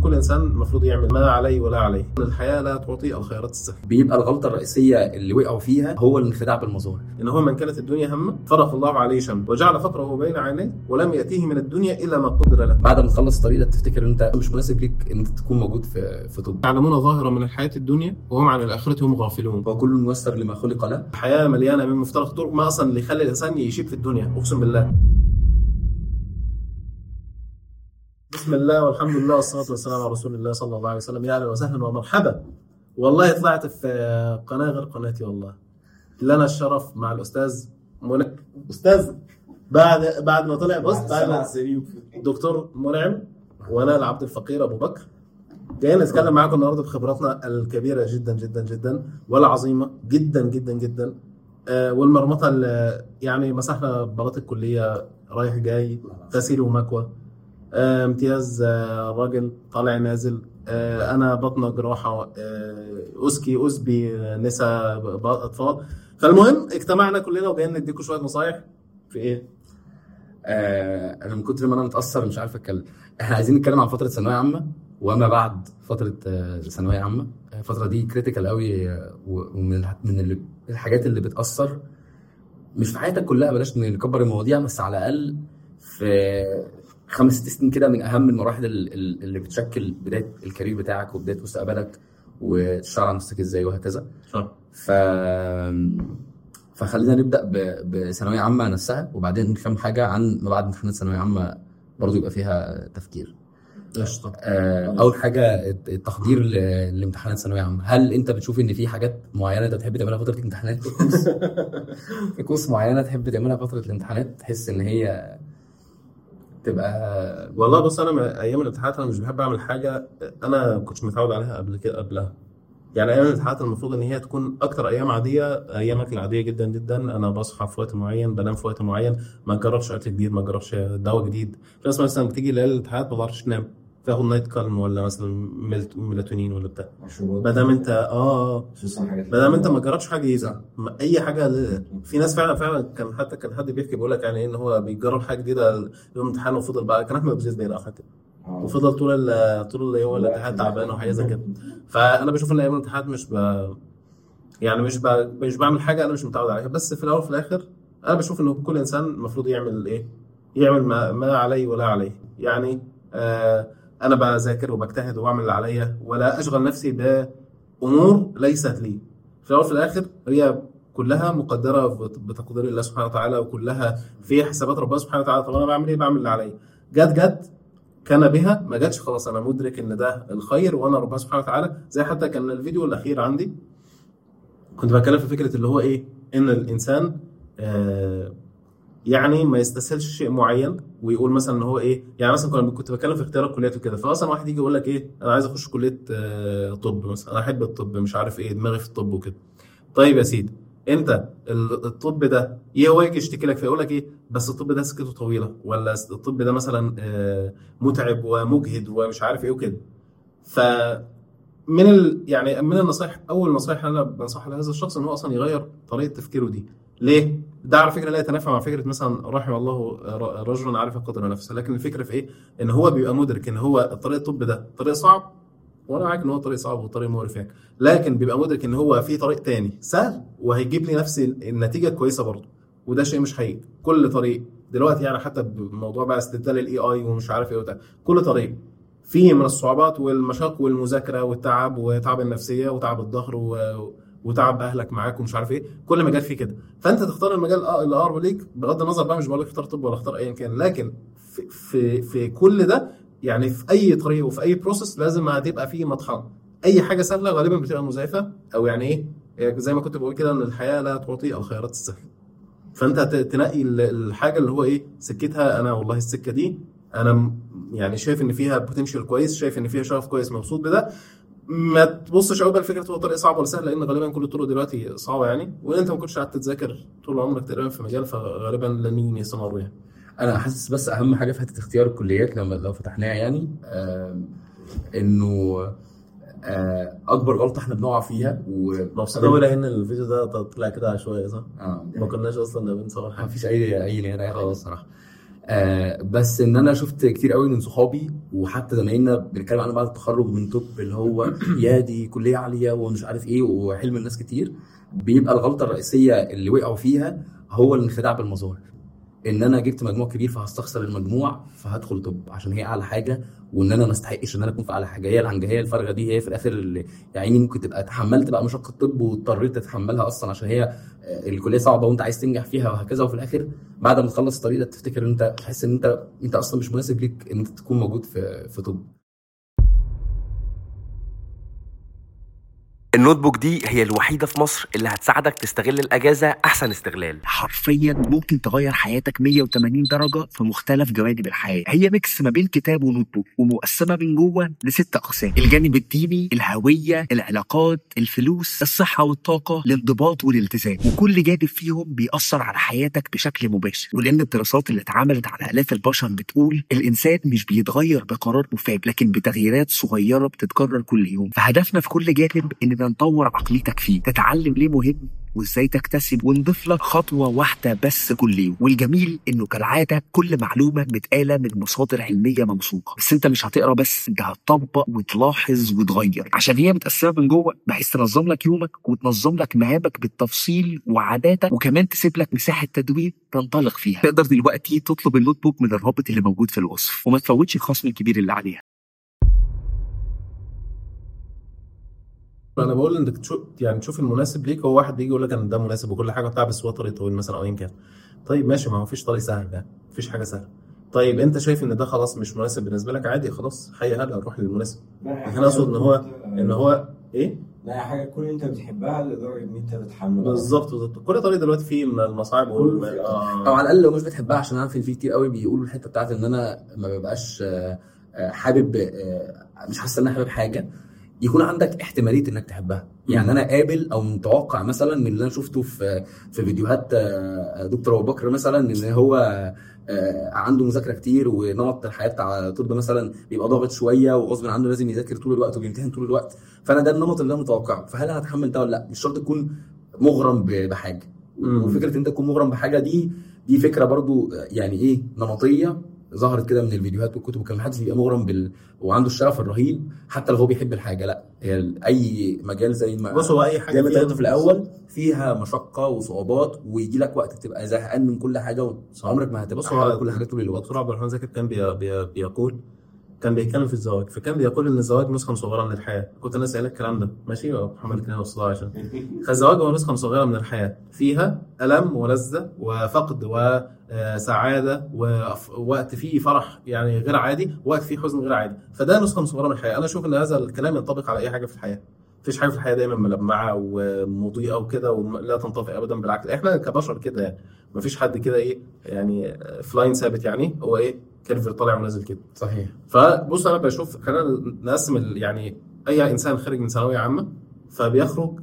كل انسان المفروض يعمل ما عليه ولا عليه الحياه لا تعطي الخيارات السهله بيبقى الغلطه الرئيسيه اللي وقعوا فيها هو الانخداع بالمظاهر ان هو من كانت الدنيا همه فرق الله عليه شمل وجعل فقره بين عينيه ولم ياتيه من الدنيا الا ما قدر له بعد ما تخلص الطريق ده تفتكر ان انت مش مناسب ليك ان انت تكون موجود في في طب يعلمون ظاهرا من الحياه الدنيا وهم عن الاخره هم غافلون وكل ميسر لما خلق له الحياه مليانه من مفترق طرق ما اصلا اللي يخلي الانسان يشيب في الدنيا اقسم بالله بسم الله والحمد لله والصلاه والسلام على رسول الله صلى الله عليه وسلم يا اهلا وسهلا ومرحبا والله طلعت في قناه غير قناتي والله لنا الشرف مع الاستاذ منى استاذ بعد بعد ما طلع بص بعد دكتور منعم وانا العبد الفقير ابو بكر جايين نتكلم معاكم النهارده بخبراتنا الكبيره جدا جدا جدا والعظيمه جدا جدا جدا آه والمرمطه اللي يعني مسحنا بلاط الكليه رايح جاي غسيل ومكوى آه امتياز آه راجل طالع نازل آه انا بطنه جراحه آه اسكي اسبي آه، نساء ب- اطفال فالمهم اجتمعنا كلنا وجايين نديكم شويه نصايح في ايه؟ آه انا من كتر ما انا متاثر مش عارف اتكلم احنا عايزين نتكلم عن فتره ثانويه عامه وما بعد فتره آه، ثانويه عامه الفتره دي كريتيكال قوي آه، و- ومن الح- من ال- الحاجات اللي بتاثر مش في حياتك كلها بلاش نكبر المواضيع بس على الاقل في خمس ست سنين كده من اهم المراحل ال- ال- اللي بتشكل بدايه الكارير بتاعك وبدايه مستقبلك وتشتغل على نفسك ازاي وهكذا صح ف فخلينا نبدا ب- بثانويه عامه نفسها وبعدين كم حاجه عن ما بعد امتحانات ثانويه عامه برضه يبقى فيها تفكير قشطه آه، اول حاجه التحضير ل- لامتحانات ثانويه عامه هل انت بتشوف ان في حاجات معينه انت بتحب تعملها فتره الامتحانات طقوس طقوس معينه تحب تعملها فتره الامتحانات تحس ان هي تبقى والله بص انا من ايام الامتحانات انا مش بحب اعمل حاجه انا ما كنتش متعود عليها قبل كده قبلها يعني ايام الامتحانات المفروض ان هي تكون اكتر ايام عاديه ايامك العاديه جدا جدا انا بصحى في وقت معين بنام في وقت معين ما جربش اكل جديد ما جربش دواء جديد في ناس مثلا بتيجي ليله الامتحانات ما تعرفش تنام تاخد نايت كالم ولا مثلا ميلت- ميلاتونين ولا بتاع ما دام انت اه ما دام انت ما جربتش حاجه جديده ما- اي حاجه ل- في ناس فعلا فعلا كان حتى كان حد بيحكي بيقول لك يعني ايه ان هو بيجرب حاجه جديده يوم الامتحان وفضل بقى كان احمد ابو زيد باين او حاجه كده وفضل طول ال- طول اليوم الامتحان تعبان وحاجه زي كده فانا بشوف ان ايام الامتحانات مش ب... يعني مش ب... مش بعمل حاجه انا مش متعود عليها بس في الاول وفي الاخر انا بشوف ان كل انسان المفروض يعمل ايه يعمل ما, ما عليه ولا عليه يعني آه انا بذاكر وبجتهد وبعمل اللي عليا ولا اشغل نفسي بامور ليست لي في الاول وفي الاخر هي كلها مقدره بت- بتقدير الله سبحانه وتعالى وكلها في حسابات ربنا سبحانه وتعالى طب انا بعمل ايه بعمل اللي عليا جت جت كان بها ما جاتش خلاص انا مدرك ان ده الخير وانا ربنا سبحانه وتعالى زي حتى كان الفيديو الاخير عندي كنت بتكلم في فكره اللي هو ايه ان الانسان آه يعني ما يستسهلش شيء معين ويقول مثلا ان هو ايه يعني مثلا كنت كنت بتكلم في اختيار الكليات وكده فمثلا واحد يجي يقول لك ايه انا عايز اخش كليه آه طب مثلا انا احب الطب مش عارف ايه دماغي في الطب وكده طيب يا سيدي انت ال- الطب ده ايه هو يجي يشتكي لك فيقول لك ايه بس الطب ده سكته طويله ولا الطب ده مثلا آه متعب ومجهد ومش عارف ايه وكده ف من ال... يعني من النصائح اول نصائح انا بنصحها لهذا الشخص ان هو اصلا يغير طريقه تفكيره دي ليه؟ ده على فكره لا يتنافى مع فكره مثلا رحم الله ر- رجلا عارف قدر نفسه لكن الفكره في ايه؟ ان هو بيبقى مدرك ان هو طريق الطب ده طريق صعب وانا معاك ان هو طريق صعب وطريق مقرف يعني لكن بيبقى مدرك ان هو في طريق تاني سهل وهيجيب لي نفس النتيجه كويسه برضه وده شيء مش حقيقي كل طريق دلوقتي يعني حتى بموضوع بقى استبدال الاي اي ومش عارف ايه وبتاع كل طريق فيه من الصعوبات والمشاق والمذاكره والتعب وتعب النفسيه وتعب الظهر و... وتعب اهلك معاك ومش عارف ايه كل مجال فيه كده فانت تختار المجال الأ- الاقرب ليك بغض النظر بقى مش بقول لك اختار طب ولا اختار ايا كان لكن في في, في كل ده يعني في اي طريق وفي اي بروسيس لازم هتبقى فيه مطحنه اي حاجه سهله غالبا بتبقى مزيفه او يعني ايه يعني زي ما كنت بقول كده ان الحياه لا تعطي الخيارات السهله فانت ت- تنقي ال- الحاجه اللي هو ايه سكتها انا والله السكه دي انا م- يعني شايف ان فيها بوتنشال كويس شايف ان فيها شغف كويس مبسوط بده ما تبصش قوي بقى لفكره هو طريق صعب ولا سهل لان غالبا كل الطرق دلوقتي صعبه يعني وانت ما كنتش قعدت تذاكر طول عمرك تقريبا في مجال فغالبا لن يستمروا يعني انا حاسس بس اهم حاجه في حته اختيار الكليات لما لو فتحناها يعني آم، انه آه، اكبر غلطه احنا بنقع فيها مبسوط قوي لان الفيديو ده طلع كده عشوائي صح؟ آه، ما كناش اصلا ناويين نصور ما حاجه فيش اي اي نهايه خالص الصراحه آه بس ان انا شفت كتير قوي من صحابي وحتى زمايلنا بنتكلم عنه بعد التخرج من طب اللي هو يا دي كليه عاليه ومش عارف ايه وحلم الناس كتير بيبقى الغلطه الرئيسيه اللي وقعوا فيها هو الانخداع بالمظاهر ان انا جبت مجموع كبير فهستخسر المجموع فهدخل طب عشان هي اعلى حاجه وان انا ما استحقش ان انا اكون في اعلى حاجه هي العنجهيه الفارغه دي هي في الاخر اللي يعني ممكن تبقى تحملت بقى مشقه الطب واضطريت تتحملها اصلا عشان هي آه، الكليه صعبه وانت عايز تنجح فيها وهكذا وفي الاخر بعد ما تخلص الطريق ده تفتكر ان انت تحس ان انت انت اصلا مش مناسب ليك ان انت تكون موجود في في طب النوت بوك دي هي الوحيدة في مصر اللي هتساعدك تستغل الأجازة أحسن استغلال حرفيا ممكن تغير حياتك 180 درجة في مختلف جوانب الحياة هي ميكس ما بين كتاب ونوت بوك ومقسمة من جوه لست أقسام الجانب الديني الهوية العلاقات الفلوس الصحة والطاقة الانضباط والالتزام وكل جانب فيهم بيأثر على حياتك بشكل مباشر ولأن الدراسات اللي اتعملت على آلاف البشر بتقول الإنسان مش بيتغير بقرار مفاجئ لكن بتغييرات صغيرة بتتكرر كل يوم فهدفنا في كل جانب إننا نطور عقليتك فيه تتعلم ليه مهم وازاي تكتسب ونضيف لك خطوه واحده بس كل يوم والجميل انه كالعاده كل معلومه متقاله من مصادر علميه موثوقه بس انت مش هتقرا بس انت هتطبق وتلاحظ وتغير عشان هي متقسمه من جوه بحيث تنظم لك يومك وتنظم لك مهامك بالتفصيل وعاداتك وكمان تسيب لك مساحه تدوير تنطلق فيها تقدر دلوقتي تطلب النوت بوك من الرابط اللي موجود في الوصف وما تفوتش الخصم الكبير اللي عليها انا بقول انك تشوف يعني تشوف المناسب ليك هو واحد بيجي يقول لك انا ده مناسب وكل حاجه بتاع بس هو طريق طويل مثلا او ايا كان طيب ماشي ما هو فيش طريق سهل ده مفيش حاجه سهله طيب انت شايف ان ده خلاص مش مناسب بالنسبه لك عادي خلاص حي هلا روح للمناسب لكن انا اقصد ان هو ان هو ايه لا حاجه تكون انت بتحبها لدرجه ان انت بتحمل بالظبط بالظبط كل طريق دلوقتي فيه من المصاعب وال او آه. على الاقل لو مش بتحبها عشان انا في في كتير قوي بيقولوا الحته بتاعت ان انا ما ببقاش آه، آه، حابب آه، مش حاسس ان انا حابب حاجه يكون عندك احتماليه انك تحبها يعني انا قابل او متوقع مثلا من اللي انا شفته في في فيديوهات آه، دكتور ابو بكر مثلا ان هو آه، عنده مذاكره كتير ونمط الحياه بتاع طب مثلا بيبقى ضاغط شويه وغصب عنه لازم يذاكر طول الوقت وبيمتحن طول الوقت فانا ده النمط اللي انا متوقعه فهل هتحمل ده ولا لا مش شرط تكون مغرم ب- بحاجه مم. وفكره ان انت تكون مغرم بحاجه دي دي فكره برضو يعني ايه نمطيه ظهرت كده من الفيديوهات والكتب وكان محدش بيبقى مغرم بال وعنده الشغف الرهيب حتى لو هو بيحب الحاجه لا هي ال- اي مجال زي ما بص هو اي حاجه زي ما فيها- اتكلمت في الاول فيها مشقه وصعوبات ويجي لك وقت تبقى زهقان من كل حاجه وعمرك ما هتبقى بص هو حابب كل حاجه طول الوقت دكتور عبد الرحمن زكي كان بي بي بيقول كان بيتكلم في الزواج فكان بيقول ان الزواج نسخه صغيره من الحياه كنت انا سألك الكلام ده ماشي محمد كان وصلها عشان فالزواج هو نسخه صغيره من الحياه فيها الم ولذه وفقد وسعاده ووقت فيه فرح يعني غير عادي وقت فيه حزن غير عادي فده نسخه صغيره من الحياه انا اشوف ان هذا الكلام ينطبق على اي حاجه في الحياه مفيش حاجه في الحياه دايما ملمعه ومضيئه وكده ولا تنطفئ ابدا بالعكس احنا كبشر كده يعني مفيش حد كده ايه يعني فلاين ثابت يعني هو ايه كيرف طالع ونازل كده صحيح فبص انا بشوف خلينا نقسم ال- يعني اي انسان خارج من ثانويه عامه فبيخرج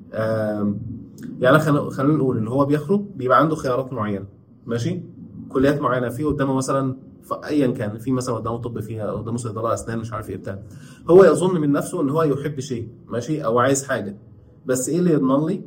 آم، يعني خلينا خلينا نقول ان هو بيخرج بيبقى عنده خيارات معينه ماشي كليات معينه في قدامه مثلا ف- ايا كان في مثلا قدامه طب فيها قدامه صيدله اسنان مش عارف ايه بتاع هو يظن من نفسه ان هو يحب شيء ماشي او عايز حاجه بس ايه اللي يضمن لي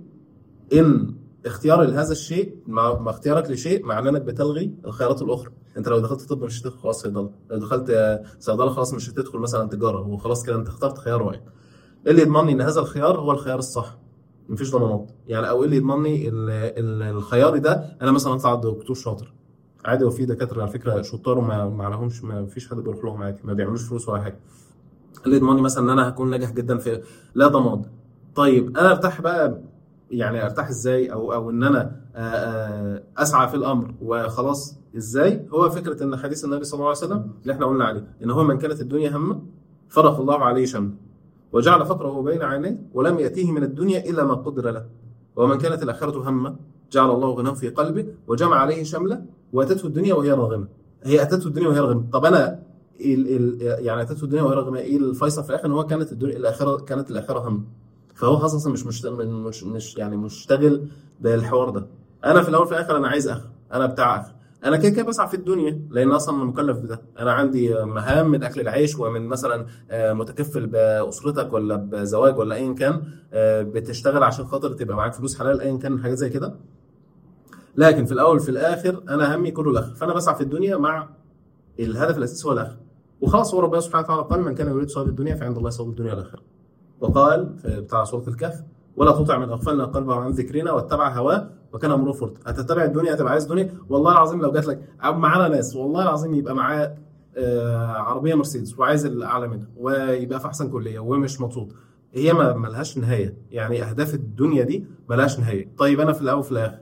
ان اختيار لهذا الشيء مع, مع اختيارك لشيء معناه انك بتلغي الخيارات الاخرى انت لو دخلت طب مش هتدخل خلاص صيدله لو دخلت آه، صيدله خلاص مش هتدخل مثلا تجاره وخلاص كده انت اخترت خيار واحد ايه اللي يضمن لي ان هذا الخيار هو الخيار الصح مفيش ضمانات يعني او ايه اللي يضمن لي ال- ال- الخيار ده انا مثلا اطلع دكتور شاطر عادي وفي دكاتره على فكره شطار وما ما لهمش ما فيش حد بيروح لهم عادي ما بيعملوش فلوس ولا حاجه اللي يضمن لي مثلا ان انا هكون ناجح جدا في لا ضمان طيب انا ارتاح بقى يعني ارتاح ازاي او او ان انا آه، آه، اسعى في الامر وخلاص ازاي هو فكره ان حديث النبي صلى الله عليه وسلم اللي احنا قلنا عليه ان هو من كانت الدنيا همه فرق الله عليه شمله وجعل فقره بين عينيه ولم ياتيه من الدنيا الا ما قدر له ومن كانت الاخره همه جعل الله غناه في قلبه وجمع عليه شمله واتته الدنيا وهي راغمه هي اتته الدنيا وهي راغمه طب انا ال ال يعني اتته الدنيا وهي راغمه ايه الفيصل في الاخر ان هو كانت الدنيا الاخره كانت الاخره هم فهو خاصة مش مش مش مش يعني مشتغل بالحوار ده انا في الاول في الاخر انا عايز اخر انا بتاع اخر انا كده كده بسعى في الدنيا لان اصلا انا مكلف بده انا عندي مهام من اكل العيش ومن مثلا آه، متكفل باسرتك ولا بزواج ولا ايا كان آه، بتشتغل عشان خاطر تبقى معاك فلوس حلال ايا كان حاجات زي كده لكن في الاول وفي الاخر انا همي كله الاخر فانا بسعى في الدنيا مع الهدف الاساسي هو الاخر وخلاص هو ربنا سبحانه وتعالى قال من كان يريد ثواب الدنيا فعند الله ثواب الدنيا والاخره وقال في بتاع سوره الكهف ولا تطع من اغفلنا قلبه عن ذكرنا واتبع هواه وكان امره فرط هتتبع الدنيا هتبقى عايز دنيا والله العظيم لو جات لك معانا ناس والله العظيم يبقى معاه آه، عربيه مرسيدس وعايز الاعلى منها ويبقى في احسن كليه ومش مبسوط هي ما ملهاش نهايه يعني اهداف الدنيا دي ملهاش نهايه طيب انا في الاول وفي الاخر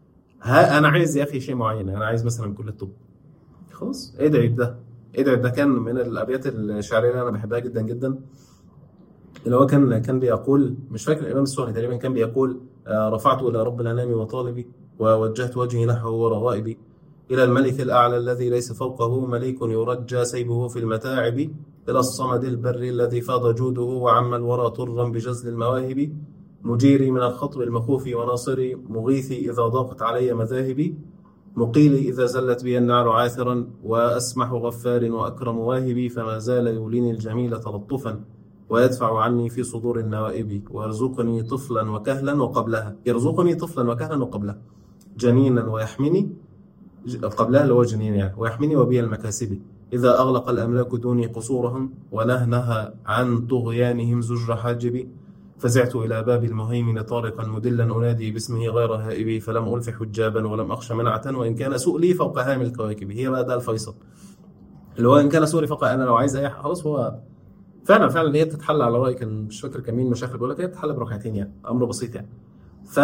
ها انا عايز يا اخي شيء معين انا عايز مثلا كليه الطب خلاص ادعي بده ادعي ده كان من الابيات الشعريه اللي انا بحبها جدا جدا اللي هو كان كان بيقول مش فاكر الامام السوري تقريبا كان بيقول آه، رفعت الى رب الانام وطالبي ووجهت وجهي نحوه ورغائبي الى الملك الاعلى الذي ليس فوقه مليك يرجى سيبه في المتاعب الى الصمد البر الذي فاض جوده وعم الورى طرا بجزل المواهب مجيري من الخطب المخوف وناصري مغيثي اذا ضاقت علي مذاهبي مقيلي إذا زلت بي النعل عاثرا وأسمح غفار وأكرم واهبي فما زال يوليني الجميل تلطفا ويدفع عني في صدور النوائب ويرزقني طفلا وكهلا وقبلها يرزقني طفلا وكهلا وقبلها جنينا ويحمني ج- قبلها اللي هو جنين يعني ويحمني وبي المكاسب إذا أغلق الأملاك دوني قصورهم ونهنها عن طغيانهم زجر حاجبي فزعت إلى باب المهيمن طارقا مدلا أنادي باسمه غير هائبي فلم ألف حجابا ولم أخش منعة وإن كان سؤلي فوق هام الكواكب هي بقى ده الفيصل اللي هو إن كان سؤلي فوق أنا لو عايز أي حاجة خلاص هو فعلا فعلا هي بتتحل على رأي كان مش فاكر كان مين مشايخ بيقول لك هي بتتحل بركعتين يعني أمر بسيط يعني ف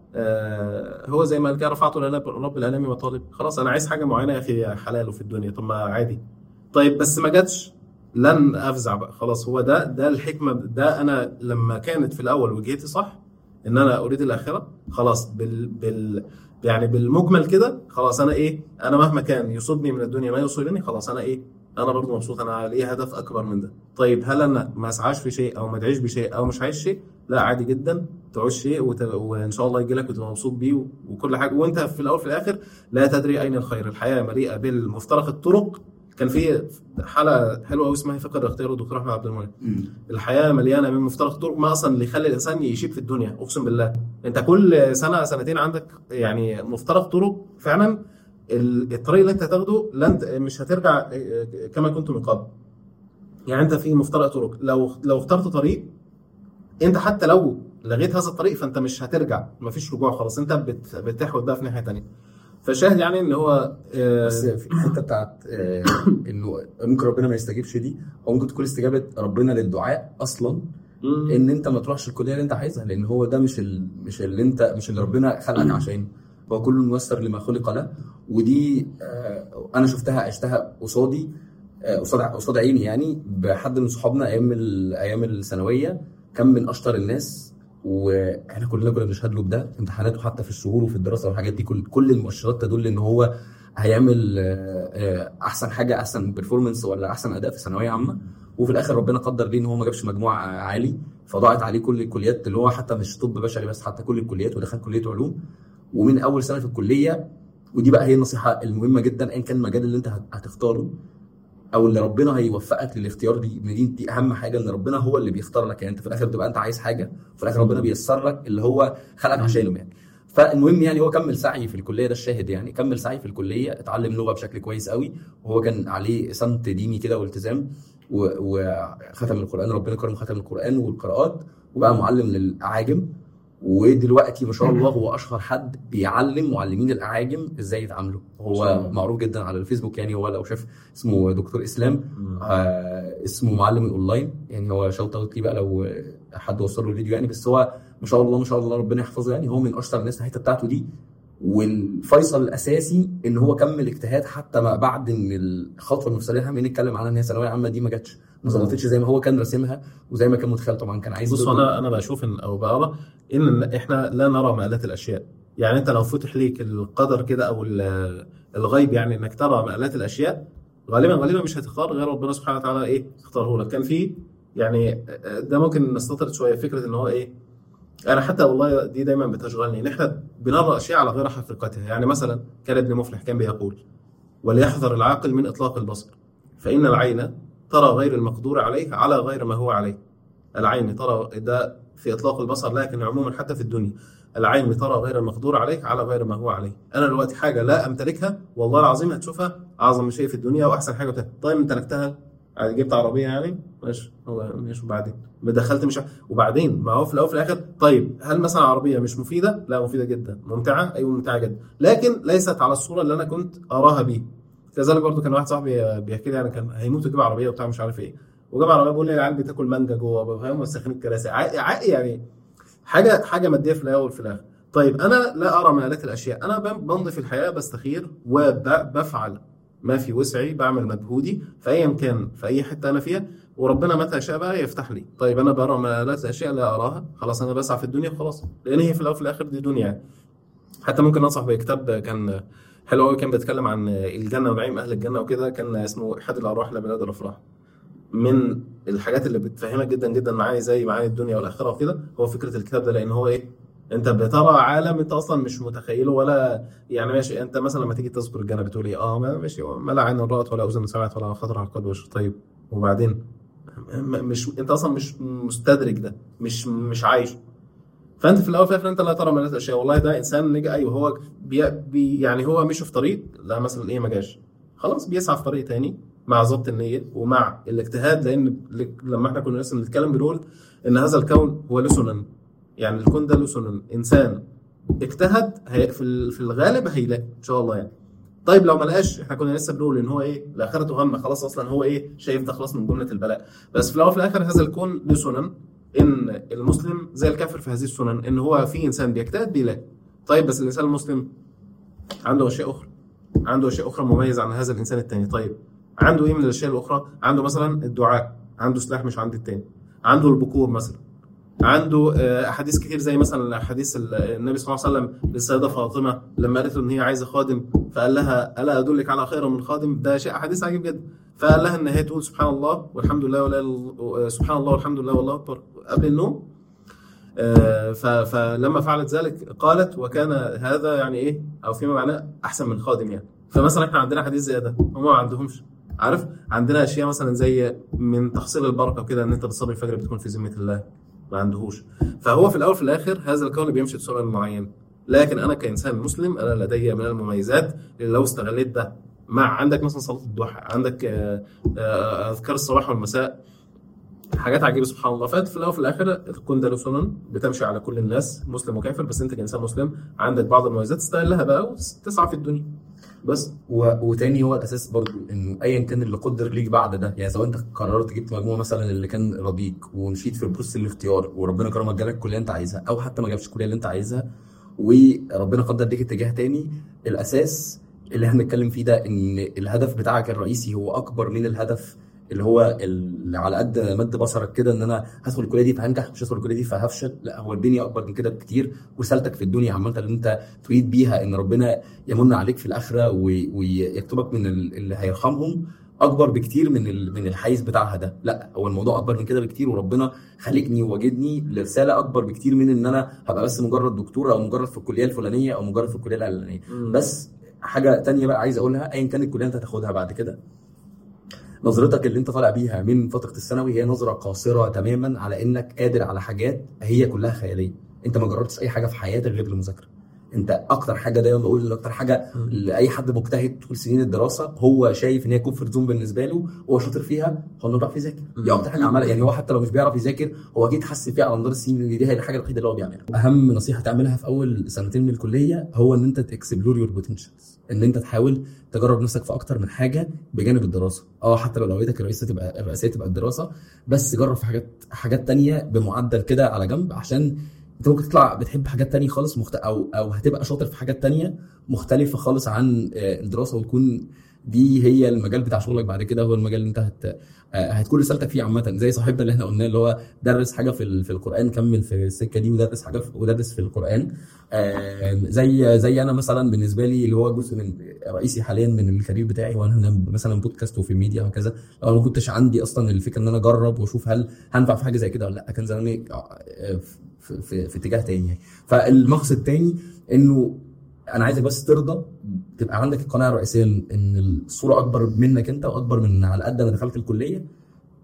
آه، هو زي ما قال كده رفعت الى رب الانام وطالب خلاص انا عايز حاجه معينه يا اخي حلال وفي الدنيا طب ما عادي طيب بس ما جاتش لن افزع بقى خلاص هو ده ده الحكمه ده انا لما كانت في الاول وجهتي صح ان انا اريد الاخره خلاص بال بال يعني بالمجمل كده خلاص انا ايه انا مهما كان يصيبني من الدنيا ما يصيبني خلاص انا ايه انا برضه مبسوط انا ليه هدف اكبر من ده طيب هل انا ما اسعاش في شيء او ما ادعيش بشيء او مش عايز شيء لا عادي جدا تعوز شيء وت... وان شاء الله يجي لك وتبقى مبسوط بيه و... وكل حاجه وانت في الاول في الاخر لا تدري اين الخير الحياه مليئه بالمفترق الطرق كان في حلقه حلوه قوي اسمها فقه الاختيار الدكتور احمد عبد المنعم الحياه مليانه من مفترق طرق ما اصلا اللي يخلي الانسان يشيب في الدنيا اقسم بالله انت كل سنه سنتين عندك يعني مفترق طرق فعلا ال- الطريق اللي انت هتاخده لن ت- مش هترجع كما كنت من قبل يعني انت في مفترق طرق لو لو اخترت طريق انت حتى لو لغيت هذا الطريق فانت مش هترجع مفيش رجوع خلاص انت بت- بتحود بقى في ناحيه تانيه فشاهد يعني ان هو آه، بس في الحته بتاعت آه، انه ممكن ربنا ما يستجيبش دي او ممكن تكون استجابه ربنا للدعاء اصلا مم. ان انت ما تروحش الكليه اللي انت عايزها لان هو ده مش ال... مش اللي انت مش اللي ربنا خلقك عشانه هو كل ميسر لما خلق له ودي آه، انا شفتها عشتها قصادي آه، قصاد قصاد عيني يعني بحد من صحابنا ايام ال- ايام الثانويه كان من اشطر الناس واحنا كلنا كنا بنشهد له بده امتحاناته حتى في الشهور وفي الدراسه والحاجات دي كل كل المؤشرات تدل ان هو هيعمل آه، آه، احسن حاجه احسن بيرفورمانس ولا احسن اداء في ثانويه عامه وفي الاخر ربنا قدر ليه ان هو ما جابش مجموع عالي فضاعت عليه كل الكليات اللي هو حتى مش طب بشري بس حتى كل الكليات ودخل كليه علوم ومن اول سنه في الكليه ودي بقى هي النصيحه المهمه جدا ايا كان المجال اللي انت هت- هتختاره او اللي ربنا هيوفقك للاختيار دي إن دي, دي اهم حاجه ان ربنا هو اللي بيختار لك يعني انت في الاخر بتبقى انت عايز حاجه وفي الاخر ربنا بيسر لك اللي هو خلقك عشانه يعني فالمهم يعني هو كمل سعي في الكليه ده الشاهد يعني كمل سعي في الكليه اتعلم لغه بشكل كويس قوي وهو كان عليه سمت ديني كده والتزام و- وختم القران ربنا كرم ختم القران والقراءات وبقى معلم للاعاجم ودلوقتي ما شاء الله هو اشهر حد بيعلم معلمين الاعاجم ازاي يتعاملوا شاء هو الله. معروف جدا على الفيسبوك يعني هو لو شاف اسمه دكتور اسلام آه اسمه معلم الاونلاين يعني هو شوت اوت ليه بقى لو حد وصل له الفيديو يعني بس هو ما شاء الله ما شاء الله ربنا يحفظه يعني هو من اشطر الناس في الحته بتاعته دي والفيصل الاساسي ان هو كمل اجتهاد حتى ما بعد ان الخطوه المفصليه اللي احنا بنتكلم عنها ان هي ثانويه عامه دي ما جاتش ما ظبطتش زي ما هو كان راسمها وزي ما كان متخيل طبعا كان عايز بص انا انا بشوف ان او بقرا ان احنا لا نرى مآلات الاشياء يعني انت لو فتح ليك القدر كده او ال- الغيب يعني انك ترى مآلات الاشياء غالبا غالبا مش هتختار غير ربنا سبحانه وتعالى ايه اختاره لك كان في يعني ده ممكن نستطرد شويه فكره ان هو ايه انا حتى والله دي دايما بتشغلني ان احنا بنرى اشياء على غير حقيقتها يعني مثلا كان ابن مفلح كان بيقول وليحذر العاقل من اطلاق البصر فان العين ترى غير المقدور عليه على غير ما هو عليه العين ترى ده في اطلاق البصر لكن عموما حتى في الدنيا العين بترى غير المقدور عليك على غير ما هو عليه انا دلوقتي حاجه لا امتلكها والله العظيم هتشوفها اعظم شيء في الدنيا واحسن حاجه بتاعتها طيب امتلكتها عادي جبت عربيه يعني ماشي هو ماشي وبعدين دخلت مش ع- وبعدين ما هو في الاول وفي الاخر طيب هل مثلا عربيه مش مفيده؟ لا مفيده جدا ممتعه ايوه ممتعه جدا لكن ليست على الصوره اللي انا كنت اراها بيه كذلك برضو كان واحد صاحبي بيحكي لي يعني كان هيموت يجيب عربيه وبتاع مش عارف ايه وجاب عربيه بيقول لي العيال بتاكل مانجا جوه فاهم وسخين الكراسي ع- ع- يعني حاجه حاجه ماديه في الاول وفي الاخر طيب انا لا ارى مآلات الاشياء انا بم- بمضي في الحياه بستخير وبفعل ما في وسعي بعمل مجهودي في ايا كان في اي حته انا فيها وربنا متى شاء بقى يفتح لي طيب انا برى مآلات الاشياء لا اراها خلاص انا بسعى في الدنيا وخلاص لان هي في الاول وفي الاخر دي دنيا يعني. حتى ممكن انصح بكتاب كان حلو قوي كان بيتكلم عن الجنه ونعيم اهل الجنه وكده كان اسمه احد الارواح لبلاد الافراح من الحاجات اللي بتفهمك جدا جدا معاني زي معاني الدنيا والاخره وكده هو فكره الكتاب ده لان هو ايه انت بترى عالم انت اصلا مش متخيله ولا يعني ماشي انت مثلا لما تيجي تذكر الجنه بتقول ايه اه ما- ماشي ما لا عين رأت ولا اذن سمعت ولا خطر على قلب بشر طيب وبعدين م- مش انت اصلا مش مستدرك ده مش مش عايش فانت في الاول وفي الاخر انت لا ترى من الاشياء والله ده انسان نجا ايوه هو بي بي يعني هو مشي في طريق لا مثلا ايه ما جاش خلاص بيسعى في طريق تاني مع ضبط النيه ومع الاجتهاد لان ل- لما احنا كنا لسه بنتكلم بنقول ان هذا الكون هو له سنن يعني الكون ده له سنن انسان اجتهد هي في ال- في الغالب هيلاقي ان شاء الله يعني طيب لو ما لقاش احنا كنا لسه بنقول ان هو ايه لاخرته همه خلاص اصلا هو ايه شايف ده خلاص من جمله البلاء بس في الاول وفي الاخر هذا الكون له سنن ان المسلم زي الكافر في هذه السنن ان هو في انسان بيجتهد بيلاقي طيب بس الانسان المسلم عنده اشياء اخرى عنده اشياء اخرى مميزه عن هذا الانسان الثاني طيب عنده ايه من الاشياء الاخرى عنده مثلا الدعاء عنده سلاح مش عند الثاني عنده البكور مثلا عنده آه، احاديث كتير زي مثلا احاديث ال- النبي صلى الله عليه وسلم للسيده فاطمه لما قالت له ان هي عايزه خادم فقال لها الا ادلك على خير من خادم ده شيء حديث عجيب جدا فقال لها ان هي تقول سبحان الله والحمد لله ولا إله- سبحان الله والحمد لله والله اكبر قبل النوم آه، ف- فلما فعلت ذلك قالت وكان هذا يعني ايه او فيما معناه احسن من خادم يعني فمثلا احنا عندنا حديث زي ده هم ما عندهمش عارف عندنا اشياء مثلا زي من تحصيل البركه وكده ان انت بتصلي الفجر بتكون في ذمه الله ما عندهوش فهو في الاول وفي الاخر هذا الكون بيمشي بسرعه معينه لكن انا كانسان مسلم انا لدي من المميزات اللي لو استغليت ده مع عندك مثلا صلاه الضحى عندك آه، آه، اذكار الصباح والمساء حاجات عجيبه سبحان الله فانت في الاول وفي الاخر الكون ده له سنن بتمشي على كل الناس مسلم وكافر بس انت كانسان مسلم عندك بعض المميزات تستغلها بقى وتسعى في الدنيا بس و... وتاني هو الاساس برضو انه ايا كان اللي قدر ليك بعد ده يعني سواء انت قررت جبت مجموعه مثلا اللي كان راضيك ومشيت في البروسيس الاختيار وربنا كرمك جالك الكليه اللي انت عايزها او حتى ما جابش الكليه اللي انت عايزها وربنا قدر ليك اتجاه تاني الاساس اللي احنا بنتكلم فيه ده ان الهدف بتاعك الرئيسي هو اكبر من الهدف اللي هو اللي على قد مد بصرك كده ان انا هدخل الكليه دي فهنجح مش هدخل الكليه دي فهفشل لا هو الدنيا اكبر من كده بكتير ورسالتك في الدنيا عامه اللي انت تريد بيها ان ربنا يمن عليك في الاخره وي- ويكتبك من ال- اللي هيرحمهم اكبر بكتير من ال- من الحيز بتاعها ده لا هو الموضوع اكبر من كده بكتير وربنا خلقني ووجدني لرساله اكبر بكتير من ان انا هبقى بس مجرد دكتور او مجرد في الكليه الفلانيه او مجرد في الكليه العلانيه بس حاجه تانية بقى عايز اقولها ايا كانت الكليه انت هتاخدها بعد كده نظرتك اللي انت طالع بيها من فتره الثانوي هي نظره قاصره تماما على انك قادر على حاجات هي كلها خياليه انت ما جربتش اي حاجه في حياتك غير المذاكره انت اكتر حاجه دايما بقول إن اكتر حاجه لاي حد مجتهد طول سنين الدراسه هو شايف ان هي كومفورت زون بالنسبه له هو شاطر فيها هو انه بيعرف يذاكر دي اكتر حاجه عملها يعني هو حتى لو مش بيعرف يذاكر هو اكيد حس فيها على مدار السنين ان دي هي الحاجه الوحيده اللي هو بيعملها اهم نصيحه تعملها في اول سنتين من الكليه هو ان انت تكسبلور يور بوتنشالز ان انت تحاول تجرب نفسك في اكتر من حاجه بجانب الدراسه اه حتى لو اولويتك الرئيسيه تبقى الرئيسيه تبقى الدراسه بس جرب في حاجات حاجات تانية بمعدل كده على جنب عشان انت ممكن تطلع بتحب حاجات تانية خالص مخت... او او هتبقى شاطر في حاجات تانية مختلفه خالص عن آه، الدراسه وتكون دي هي المجال بتاع شغلك بعد كده هو المجال اللي انت هت... آه، هتكون رسالتك فيه عامه زي صاحبنا اللي احنا قلناه اللي هو درس حاجه في ال- في القران كمل في السكه دي ودرس حاجه في ودرس في القران آه، زي زي انا مثلا بالنسبه لي اللي هو جزء من رئيسي حاليا من الكارير بتاعي وانا هنا مثلا بودكاست وفي الميديا وهكذا لو ما كنتش عندي اصلا الفكره ان انا اجرب واشوف هل هنفع في حاجه زي كده ولا لا كان زماني آه، في, في, في اتجاه تاني يعني فالمقصد التاني انه انا عايزك بس ترضى تبقى عندك القناعه الرئيسيه ان إن الصوره اكبر منك انت واكبر من على قد انا دخلت الكليه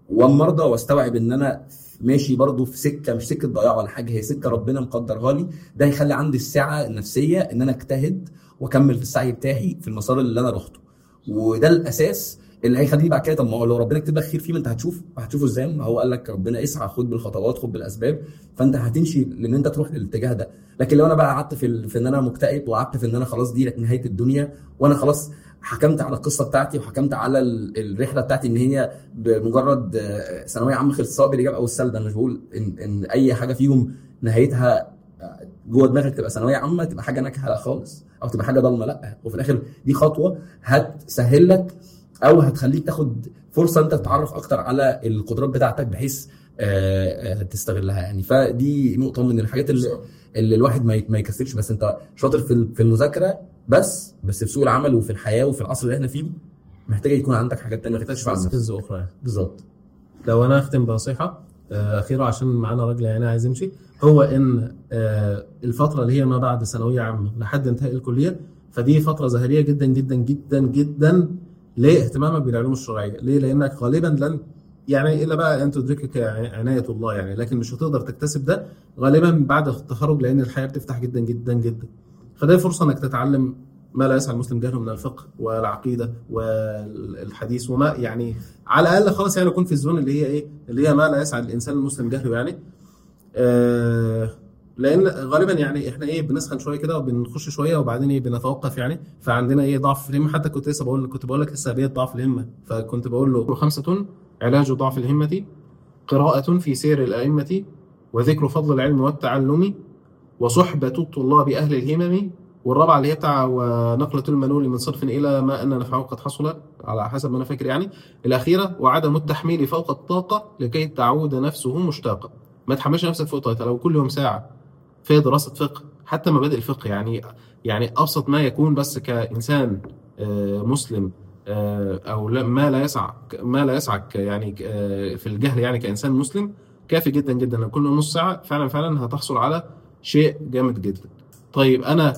واما ارضى واستوعب ان انا ماشي برضو في سكه مش سكه ضياع ولا حاجه هي سكه ربنا مقدرها لي ده هيخلي عندي السعه النفسيه ان انا اجتهد واكمل في السعي بتاعي في المسار اللي انا رحته وده الاساس اللي هيخليني بعد كده طب ما هو لو ربنا كتب لك خير فيه ما انت هتشوف هتشوفه ازاي ما هو قال لك ربنا اسعى خد بالخطوات خد بالاسباب فانت هتمشي لان انت تروح للاتجاه ده لكن لو انا بقى قعدت في, ال... في ان انا مكتئب وقعدت في ان انا خلاص دي نهايه الدنيا وانا خلاص حكمت على القصه بتاعتي وحكمت على ال- الرحله بتاعتي ان هي بمجرد آه، ثانويه عامه خلصت سواء بالايجاب او السلب انا مش بقول ان ان اي حاجه فيهم نهايتها آه، جوه دماغك تبقى ثانويه عامه تبقى حاجه ناجحه لا خالص او تبقى حاجه ضلمه لا وفي الاخر دي خطوه هتسهل لك او هتخليك تاخد فرصه انت تتعرف اكتر على القدرات بتاعتك بحيث آه، آه، تستغلها يعني فدي نقطه من الحاجات اللي اللي الواحد ما ي- ما يكسلش بس انت شاطر في ال- في المذاكره بس بس في سوق العمل وفي الحياه وفي العصر اللي احنا فيه محتاج يكون عندك حاجات تانية تكتشف عنها سكيلز اخرى يعني. بالظبط لو انا اختم بنصيحه آه، اخيره عشان معانا راجل يعني عايز يمشي هو ان آه، الفتره اللي هي ما بعد ثانويه عامه لحد انتهاء الكليه فدي فتره ذهبيه جدا جدا جدا جدا لاهتمامك بالعلوم الشرعيه ليه لانك غالبا لن يعني الا بقى ان تدركك عنايه الله يعني لكن مش هتقدر تكتسب ده غالبا بعد التخرج لان الحياه بتفتح جدا جدا جدا فده فرصه انك تتعلم ما لا يسعى المسلم جهله من الفقه والعقيده والحديث وما يعني على الاقل خالص يعني يكون في الزون اللي هي ايه اللي هي ما لا يسعى الانسان المسلم جهله يعني آه لان غالبا يعني احنا ايه بنسخن شويه كده وبنخش شويه وبعدين ايه بنتوقف يعني فعندنا ايه ضعف في الهمه حتى كنت لسه بقول كنت بقول لك لسه بيت ضعف الهمه فكنت بقول له خمسه علاج ضعف الهمه قراءه في سير الائمه وذكر فضل العلم والتعلم وصحبه الطلاب اهل الهمم والرابعه اللي هي بتاع ونقله المنول من صرف الى ما ان نفعه قد حصل على حسب ما انا فاكر يعني الاخيره وعدم التحميل فوق الطاقه لكي تعود نفسه مشتاقه ما تحملش نفسك فوق طاقتها لو كل يوم ساعه في دراسه فقه حتى مبادئ الفقه يعني يعني ابسط ما يكون بس كانسان آه، مسلم آه، او لا- ما لا يسع ما لا يسعك يعني آه، في الجهل يعني كانسان مسلم كافي جدا جدا لو كل نص ساعه فعلا فعلا هتحصل على شيء جامد جدا طيب انا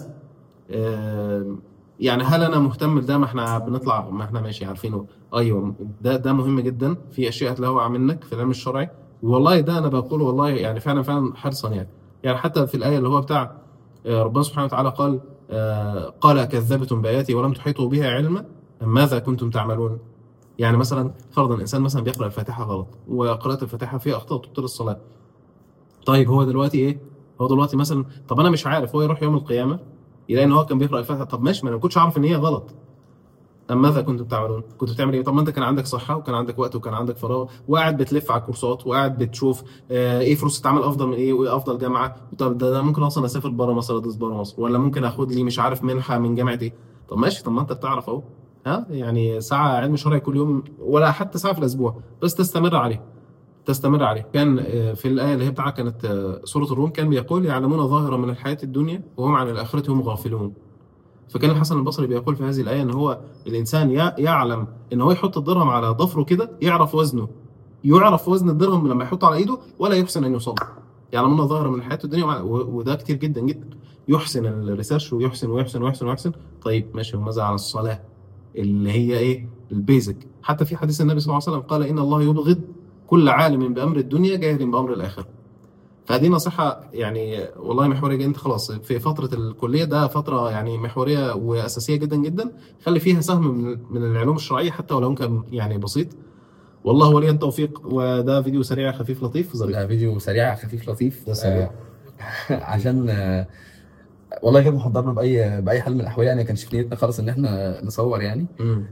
آه، يعني هل انا مهتم بده ما احنا بنطلع ما احنا ماشي عارفينه ايوه ده ده مهم جدا في اشياء هتلاقوها منك في العلم الشرعي والله ده انا بقوله والله يعني فعلا فعلا حرصا يعني يعني حتى في الايه اللي هو بتاع آه، ربنا سبحانه وتعالى قال آه، قال كذبتم باياتي ولم تحيطوا بها علما أم ماذا كنتم تعملون يعني مثلا فرضا انسان مثلا بيقرا الفاتحه غلط وقراءه الفاتحه فيها اخطاء تبطل الصلاه طيب هو دلوقتي ايه هو دلوقتي مثلا طب انا مش عارف هو يروح يوم القيامه يلاقي ان هو كان بيقرا الفاتحه طب ماشي ما انا ما كنتش عارف ان هي غلط أم ماذا كنتم تعملون؟ كنت بتعمل ايه؟ طب ما انت كان عندك صحه وكان عندك وقت وكان عندك فراغ وقاعد بتلف على الكورسات وقاعد بتشوف آه ايه فرصه عمل افضل من ايه وايه افضل جامعه طب ده, ده ممكن اصلا اسافر بره مصر ادرس بره مصر ولا ممكن اخد لي مش عارف منحه من جامعه ايه؟ طب ماشي طب ما انت بتعرف اهو ها يعني ساعه علم شرعي كل يوم ولا حتى ساعه في الاسبوع بس تستمر عليه تستمر عليه كان آه، في الآية اللي هي بتاعها كانت آه، سورة الروم كان بيقول يعلمون ظاهرا من الحياة الدنيا وهم عن الآخرة هم غافلون فكان الحسن البصري بيقول في هذه الآية إن هو الإنسان يع- يعلم إن هو يحط الدرهم على ضفره كده يعرف وزنه يعرف وزن الدرهم لما يحطه على إيده ولا يحسن أن يصلي يعلمون ظاهرا من الحياة الدنيا وع- و- وده كتير جدا جدا يحسن الريسيرش ويحسن ويحسن ويحسن ويحسن طيب ماشي وماذا عن الصلاة اللي هي إيه البيزك حتى في حديث النبي صلى الله عليه وسلم قال إن الله يبغض كل عالم بأمر الدنيا جاهل بأمر الآخرة فدي نصيحة يعني والله محورية جدا انت خلاص في فترة الكلية ده فترة يعني محورية وأساسية جدا جدا خلي فيها سهم من من العلوم الشرعية حتى ولو كان يعني بسيط والله ولي التوفيق وده فيديو سريع خفيف لطيف ظريف ده فيديو سريع خفيف لطيف ده سريع. آه، عشان آه، والله كده محضرنا باي باي حال من الاحوال يعني ما كانش في نيتنا خالص ان احنا نصور يعني مم.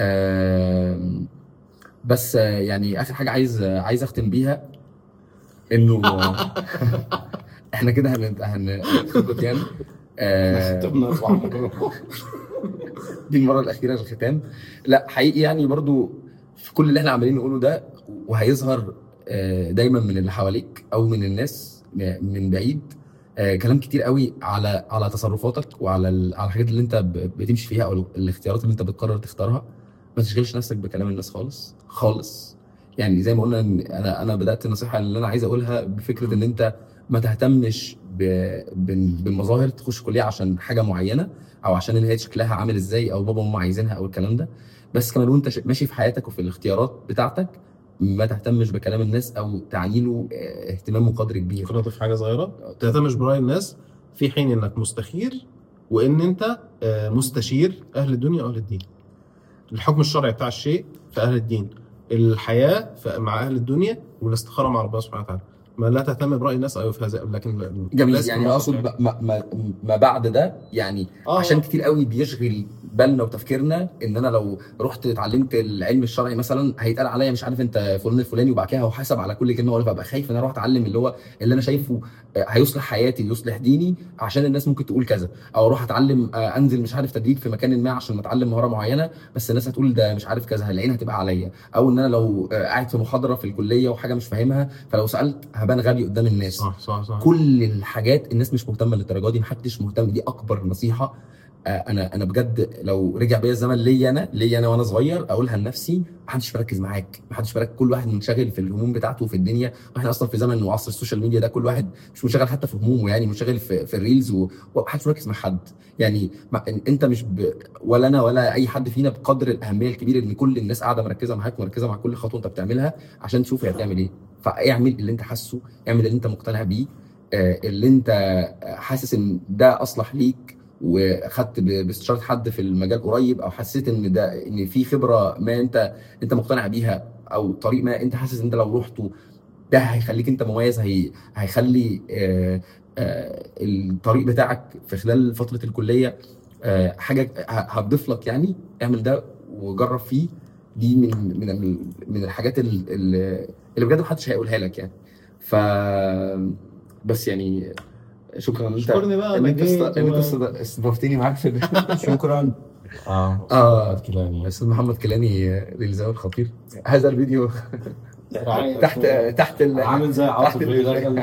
آم، بس آه، يعني اخر حاجه عايز آه، عايز اختم بيها انه آه، احنا كده هن هن هنخبط يعني آه، دي المره الاخيره للختام لا حقيقي يعني برضو في كل اللي احنا عمالين نقوله ده وهيظهر آه، دايما من اللي حواليك او من الناس من بعيد آه، كلام كتير قوي على على تصرفاتك وعلى ال- على الحاجات اللي انت ب- بتمشي فيها او الاختيارات اللي انت بتقرر تختارها ما تشغلش نفسك بكلام الناس خالص خالص يعني زي ما قلنا إن انا انا بدات النصيحه اللي انا عايز اقولها بفكره ان انت ما تهتمش ب- بال- بالمظاهر تخش كليه عشان حاجه معينه او عشان ان هي شكلها عامل ازاي او بابا وماما عايزينها او الكلام ده بس كمان وانت ش- ماشي في حياتك وفي الاختيارات بتاعتك ما تهتمش بكلام الناس او تعني له آه، اهتمام وقدر كبير ممكن اضيف حاجه صغيره ما تهتمش براي الناس في حين انك مستخير وان انت آه، مستشير اهل الدنيا واهل الدين الحكم الشرعي بتاع الشيء في اهل الدين الحياه في- مع اهل الدنيا والاستخاره مع ربنا سبحانه وتعالى ما لا تهتم براي الناس ايوه في هذا لكن جميل لازم يعني نقطع اقصد يعني. ما, ما, ما بعد ده يعني آه. عشان كتير قوي بيشغل بالنا وتفكيرنا ان انا لو رحت اتعلمت العلم الشرعي مثلا هيتقال عليا مش عارف انت فلان الفلاني وبعد كده هحاسب على كل كلمه ولا ببقى خايف ان انا اروح اتعلم اللي هو اللي انا شايفه آه، هيصلح حياتي يصلح ديني عشان الناس ممكن تقول كذا او اروح اتعلم آه، انزل مش عارف تدريب في مكان ما عشان اتعلم مهاره معينه بس الناس هتقول ده مش عارف كذا العين هتبقى عليا او ان انا لو آه، قاعد في محاضره في الكليه وحاجه مش فاهمها فلو سالت هبان غبي قدام الناس صح صح صح كل الحاجات الناس مش مهتمه للدرجه دي محدش مهتم دي اكبر نصيحه آه، انا انا بجد لو رجع بيا الزمن ليا انا ليا انا وانا صغير اقولها لنفسي محدش مركز معاك محدش مركز كل واحد منشغل في الهموم بتاعته في الدنيا واحنا اصلا في زمن وعصر السوشيال ميديا ده كل واحد مش منشغل حتى في همومه يعني منشغل في, في الريلز و- ومحدش مركز مع حد يعني ما انت مش ب... ولا انا ولا اي حد فينا بقدر الاهميه الكبيره ان كل الناس قاعده مركزه معاك ومركزه مع كل خطوه انت بتعملها عشان تشوف هي هتعمل ايه فاعمل اللي انت حاسه اعمل اللي انت مقتنع بيه آه، اللي انت حاسس ان ده اصلح ليك وخدت ب- باستشاره حد في المجال قريب او حسيت ان ده ان في خبره ما انت انت مقتنع بيها او طريق ما انت حاسس ان انت لو رحته ده هيخليك انت مميز هي هيخلي آه، آه، الطريق بتاعك في خلال فتره الكليه آه، حاجه ه- هتضيف لك يعني اعمل ده وجرب فيه دي من من من الحاجات ال- ال- اللي بجد محدش هيقولها لك يعني ف بس يعني شكرا ان انت شكرني بقى ان انا انت است- جيت ان انت و- است- استضفتني معاك في ال- شكرا اه اه كيلاني استاذ محمد كيلاني ريلزاوي الخطير هذا الفيديو تحت تحت ال... عامل زي عاطف ال- بيدخل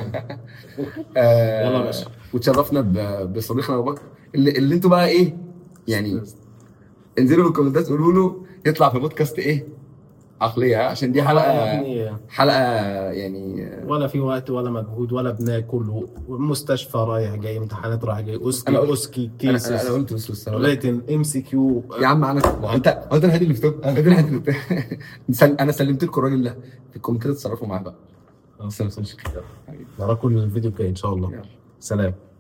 آه يلا يا باشا. وتشرفنا ب- بصديقنا ابو بكر اللي, اللي انتوا بقى ايه يعني انزلوا في الكومنتات قولوا له يطلع في بودكاست ايه عقليه ها؟ عشان دي حلقه يعني حلقه يعني ولا في وقت ولا مجهود ولا بناكل مستشفى رايح جاي امتحانات رايح جاي أنا اوسكي قلت- اوسكي انا انا كيسز قلت بس بس أنا قلت- ريتن ام سي كيو يا عم انا هو انت هو انت الهادي اللي في توب انت الهادي اللي في سل- انا سلمت لكم الراجل ده في الكومنتات اتصرفوا معاه بقى نراكم الفيديو الجاي ان شاء الله يلا. سلام